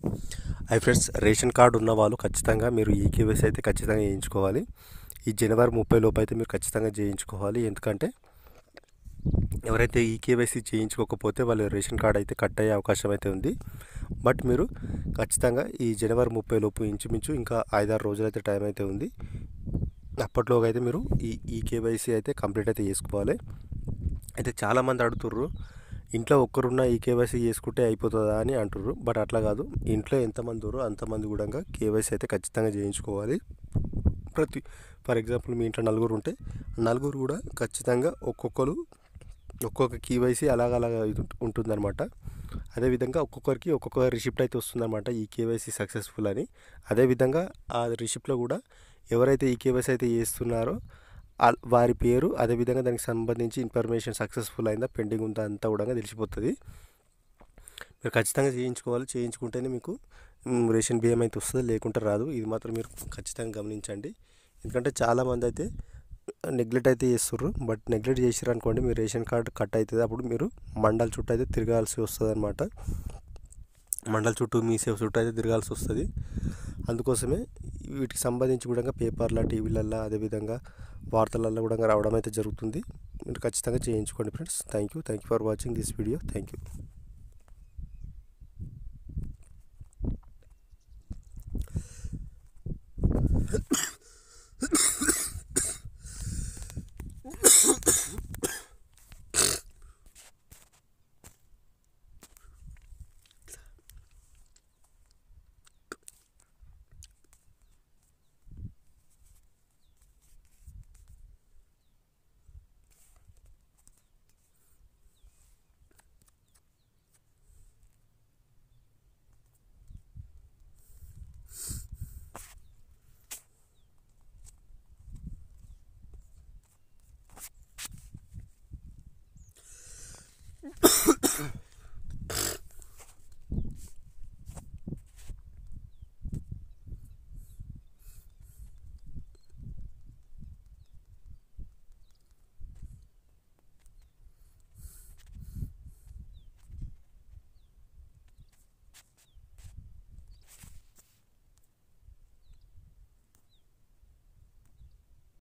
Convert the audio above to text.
hi friends ration card ఉన్న వాళ్ళు ఖచ్చితంగా మీరు ఈ కేవైసీ అయితే ఖచ్చితంగా చేయించుకోవాలి ఈ జనవరి ముప్పై లోపు అయితే మీరు ఖచ్చితంగా చేయించుకోవాలి ఎందుకంటే ఎవరైతే ఈ కేవైసీ చేయించుకోకపోతే వాళ్ళ రేషన్ కార్డు అయితే కట్ అయ్యే అవకాశం అయితే ఉంది బట్ మీరు ఖచ్చితంగా ఈ జనవరి ముప్పై లోపు ఇంచుమించు ఇంకా ఐదారు రోజులు అయితే టైం అయితే ఉంది అప్పట్లోగా అయితే మీరు ఈ ఈ కేవైసీ అయితే కంప్లీట్ అయితే చేసుకోవాలి అయితే చాలామంది అడుగుతుర్రు ఇంట్లో ఒక్కరున్న ఈ కేవైసీ చేసుకుంటే అయిపోతుందా అని అంటుర్రు బట్ అట్లా కాదు ఇంట్లో ఎంతమంది ఉర్రో అంతమంది కూడా కేవైసీ అయితే ఖచ్చితంగా చేయించుకోవాలి ప్రతి ఫర్ ఎగ్జాంపుల్ మీ ఇంట్లో నలుగురు ఉంటే నలుగురు కూడా ఖచ్చితంగా ఒక్కొక్కరు ఒక్కొక్క కేవైసీ అలాగ అలాగ ఉంటుందన్నమాట అదేవిధంగా ఒక్కొక్కరికి ఒక్కొక్క రిసిప్ట్ అయితే వస్తుందన్నమాట ఈ కేవైసీ సక్సెస్ఫుల్ అని అదేవిధంగా ఆ రిసిప్ట్లో కూడా ఎవరైతే ఈ కేవైసీ అయితే చేస్తున్నారో ఆ- వారి పేరు అదేవిధంగా దానికి సంబంధించి ఇన్ఫర్మేషన్ సక్సెస్ఫుల్ అయిందా పెండింగ్ ఉందా అంతా కూడా తెలిసిపోతుంది మీరు ఖచ్చితంగా చేయించుకోవాలి చేయించుకుంటేనే మీకు మ్, రేషన్ బియ్యం అయితే వస్తుంది లేకుంటే రాదు ఇది మాత్రం మీరు ఖచ్చితంగా గమనించండి ఎందుకంటే చాలామంది అయితే నెగ్లెక్ట్ అయితే చేస్తుర్రు బట్ నెగ్లెక్ట్ చేసారు అనుకోండి మీ రేషన్ కార్డు కట్ అవుతుంది అప్పుడు మీరు మండల చుట్టూ అయితే తిరగాల్సి వస్తుంది అనమాట మండల చుట్టూ మీ సేవ చుట్టూ అయితే తిరగాల్సి వస్తుంది అందుకోసమే వీటికి సంబంధించి కూడా పేపర్ల టీవీలల్లో అదేవిధంగా వార్తలలో కూడా రావడం అయితే జరుగుతుంది మీరు ఖచ్చితంగా చేయించుకోండి friends thank you thank you for watching this video thank you